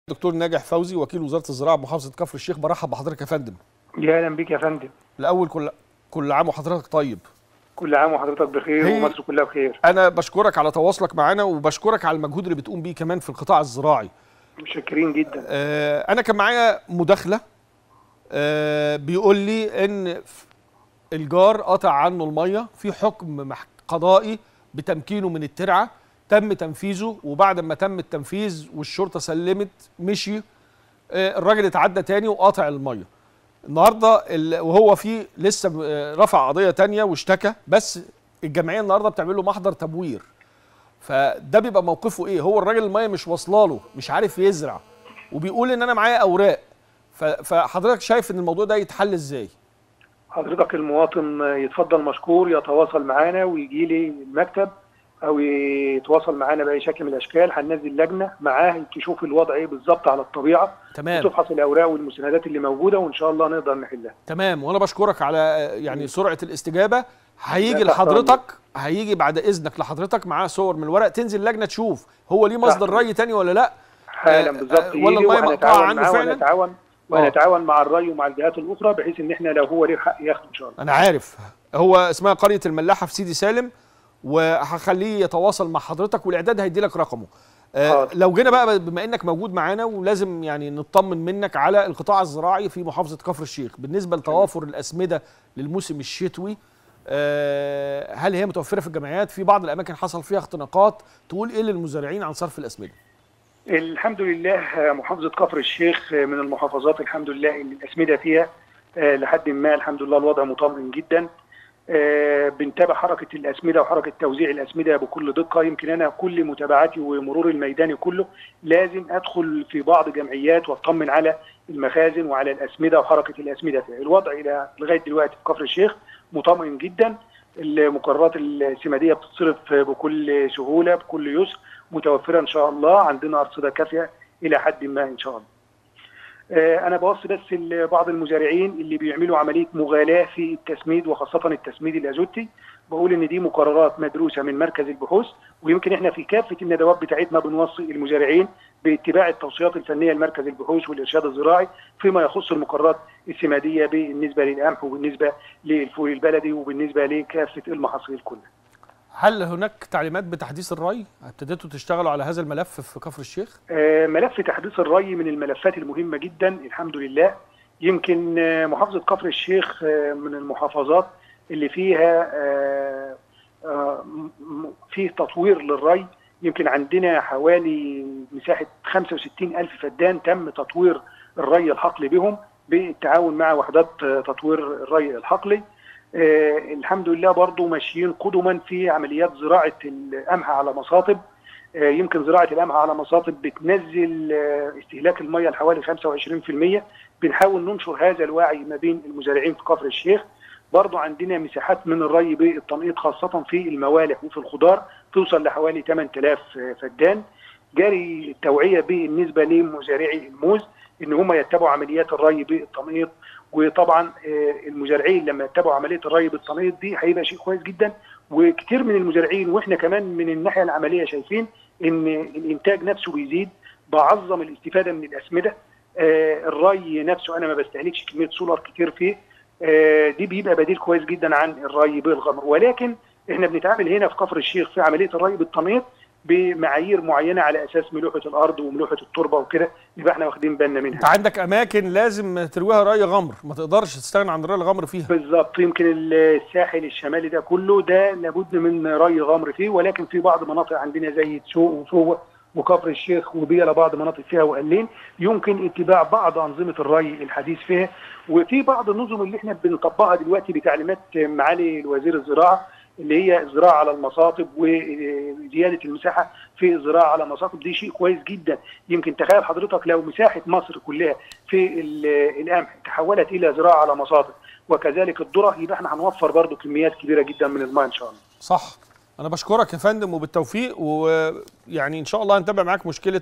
دكتور ناجح فوزي وكيل وزاره الزراعه بمحافظه كفر الشيخ برحب بحضرتك يا فندم يا اهلا بيك يا فندم الاول كل كل عام وحضرتك طيب كل عام وحضرتك بخير هي- ومصر كلها بخير انا بشكرك على تواصلك معنا وبشكرك على المجهود اللي بتقوم بيه كمان في القطاع الزراعي متشكرين جدا آه، انا كان معايا مداخله آه، بيقول لي ان ف- الجار قطع عنه الميه في حكم مح- قضائي بتمكينه من الترعه تم تنفيذه وبعد ما تم التنفيذ والشرطه سلمت مشي آه، الراجل اتعدى تاني وقاطع الميه النهارده ال- وهو في لسه آه، رفع قضيه تانية واشتكى بس الجمعيه النهارده بتعمل له محضر تبوير فده بيبقى موقفه ايه هو الراجل الميه مش واصله له مش عارف يزرع وبيقول ان انا معايا اوراق ف- فحضرتك شايف ان الموضوع ده يتحل ازاي حضرتك المواطن يتفضل مشكور يتواصل معانا ويجي لي المكتب او يتواصل معانا باي شكل من الاشكال هننزل لجنه معاه تشوف الوضع ايه بالظبط على الطبيعه تمام وتفحص الاوراق والمستندات اللي موجوده وان شاء الله نقدر نحلها تمام وانا بشكرك على آه، يعني سرعه الاستجابه هيجي لا، تحت لحضرتك هيجي بعد اذنك لحضرتك معاه صور من الورق تنزل لجنه تشوف هو ليه مصدر تحت. ري تاني ولا لا حالا آه، بالظبط آه، ولا يجي المية مقطوعة وهنتعاون عنه معاه فعلا؟ ونتعاون آه. ونتعاون مع الري ومع الجهات الاخرى بحيث ان احنا لو هو ليه حق ياخده ان شاء الله انا عارف هو اسمها قريه الملاحه في سيدي سالم وهخليه يتواصل مع حضرتك والاعداد هيدي لك رقمه آه حاضر. لو جينا بقى بما انك موجود معانا ولازم يعني نطمن منك على القطاع الزراعي في محافظه كفر الشيخ بالنسبه لتوافر الاسمده للموسم الشتوي آه هل هي متوفره في الجمعيات في بعض الاماكن حصل فيها اختناقات تقول ايه للمزارعين عن صرف الاسمده الحمد لله محافظة كفر الشيخ من المحافظات الحمد لله اللي الأسمدة فيها آه، لحد ما الحمد لله الوضع مطمئن جدا آه، بنتابع حركة الأسمدة وحركة توزيع الأسمدة بكل دقة يمكن أنا كل متابعتي ومرور الميداني كله لازم أدخل في بعض جمعيات وأطمن على المخازن وعلى الأسمدة وحركة الأسمدة فيها الوضع إلى لغاية دلوقتي في كفر الشيخ مطمئن جدا المقررات السمادية بتتصرف بكل سهولة بكل يسر متوفرة إن شاء الله عندنا أرصدة كافية إلى حد ما إن شاء الله آه، أنا بوصي بس لبعض المزارعين اللي بيعملوا عملية مغالاة في التسميد وخاصة التسميد الأزوتي بقول إن دي مقررات مدروسة من مركز البحوث ويمكن إحنا في كافة الندوات بتاعتنا بنوصي المزارعين باتباع التوصيات الفنية لمركز البحوث والإرشاد الزراعي فيما يخص المقررات السمادية بالنسبة للقمح وبالنسبة للفول البلدي وبالنسبة لكافة المحاصيل كلها. هل هناك تعليمات بتحديث الري ابتديتوا تشتغلوا على هذا الملف في كفر الشيخ آه، ملف تحديث الري من الملفات المهمة جدا الحمد لله يمكن آه، محافظة كفر الشيخ آه، من المحافظات اللي فيها آه، آه، م- م- فيه تطوير للري يمكن عندنا حوالي مساحة 65 ألف فدان تم تطوير الري الحقلي بهم بالتعاون مع وحدات آه، تطوير الري الحقلي آه، الحمد لله برضو ماشيين قدما في عمليات زراعة القمح على مصاطب آه، يمكن زراعة القمح على مصاطب بتنزل آه، استهلاك المية لحوالي 25% بنحاول ننشر هذا الوعي ما بين المزارعين في كفر الشيخ برضو عندنا مساحات من الري بالتنقيط خاصة في الموالح وفي الخضار توصل لحوالي 8000 فدان جاري التوعية بالنسبة لمزارعي الموز ان هم يتبعوا عمليات الري بالتنقيط وطبعا آه، المزارعين لما يتبعوا عمليه الري بالتنقيط دي هيبقى شيء كويس جدا وكتير من المزارعين واحنا كمان من الناحيه العمليه شايفين ان الانتاج نفسه بيزيد بعظم الاستفاده من الاسمده آه، الري نفسه انا ما بستهلكش كميه سولار كتير فيه آه، دي بيبقى بديل كويس جدا عن الري بالغمر ولكن احنا بنتعامل هنا في كفر الشيخ في عمليه الري بالتنقيط بمعايير معينه على اساس ملوحه الارض وملوحه التربه وكده يبقى احنا واخدين بالنا منها انت عندك اماكن لازم ترويها ري غمر ما تقدرش تستغنى عن الري الغمر فيها بالظبط يمكن الساحل الشمالي ده كله ده لابد من ري غمر فيه ولكن في بعض مناطق عندنا زي تسوق وفوق وكفر الشيخ وبيلا بعض مناطق فيها وقلين يمكن اتباع بعض انظمه الري الحديث فيها وفي بعض النظم اللي احنا بنطبقها دلوقتي بتعليمات معالي وزير الزراعه اللي هي الزراعه على المصاطب وزياده المساحه في الزراعه على المصاطب دي شيء كويس جدا يمكن تخيل حضرتك لو مساحه مصر كلها في ال- القمح تحولت الى زراعه على مصاطب وكذلك الذره يبقى احنا هنوفر برضو كميات كبيره جدا من الماء ان شاء الله صح انا بشكرك يا فندم وبالتوفيق ويعني ان شاء الله هنتابع معاك مشكله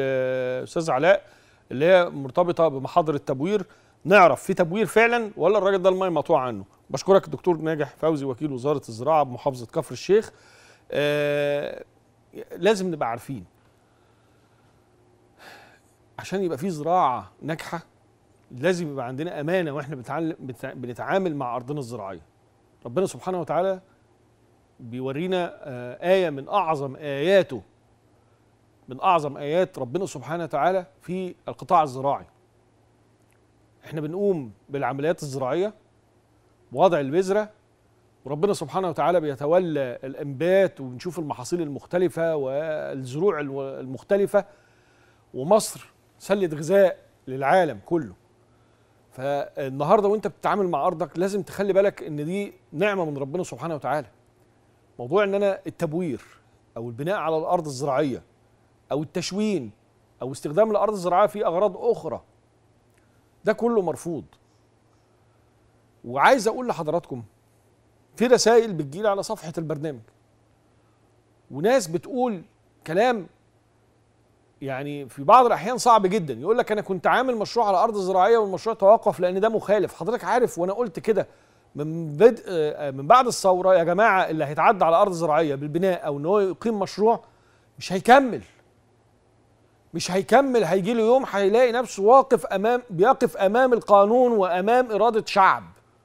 الاستاذ علاء اللي هي مرتبطه بمحاضر التبوير نعرف في تبوير فعلا ولا الراجل ده الميه مقطوع عنه بشكرك الدكتور ناجح فوزي وكيل وزاره الزراعه بمحافظه كفر الشيخ آه لازم نبقى عارفين عشان يبقى في زراعه ناجحه لازم يبقى عندنا امانه واحنا بنتعلم بتع- بنتعامل مع ارضنا الزراعيه ربنا سبحانه وتعالى بيورينا آه، ايه من اعظم اياته من اعظم ايات ربنا سبحانه وتعالى في القطاع الزراعي احنا بنقوم بالعمليات الزراعيه بوضع البذره وربنا سبحانه وتعالى بيتولى الانبات وبنشوف المحاصيل المختلفه والزروع الو- المختلفه ومصر سله غذاء للعالم كله فالنهارده وانت بتتعامل مع ارضك لازم تخلي بالك ان دي نعمه من ربنا سبحانه وتعالى موضوع ان انا التبوير او البناء على الارض الزراعيه او التشوين او استخدام الارض الزراعيه في اغراض اخرى ده كله مرفوض وعايز اقول لحضراتكم في رسائل بتجيلي على صفحه البرنامج وناس بتقول كلام يعني في بعض الاحيان صعب جدا يقول لك انا كنت عامل مشروع على ارض زراعيه والمشروع توقف لان ده مخالف حضرتك عارف وانا قلت كده من بدء آه، من بعد الثوره يا جماعه اللي هيتعدى على ارض زراعيه بالبناء او ان هو يقيم مشروع مش هيكمل مش هيكمل هيجي له يوم هيلاقي نفسه واقف امام بيقف امام القانون وامام اراده شعب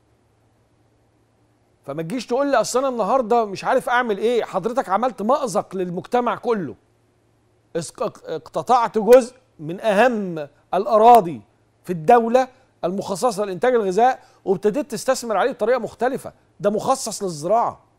فما تجيش تقول لي اصل انا النهارده مش عارف اعمل ايه حضرتك عملت مأزق للمجتمع كله اسق- اقتطعت جزء من اهم الاراضي في الدوله المخصصه لانتاج الغذاء وابتديت تستثمر عليه بطريقه مختلفه ده مخصص للزراعه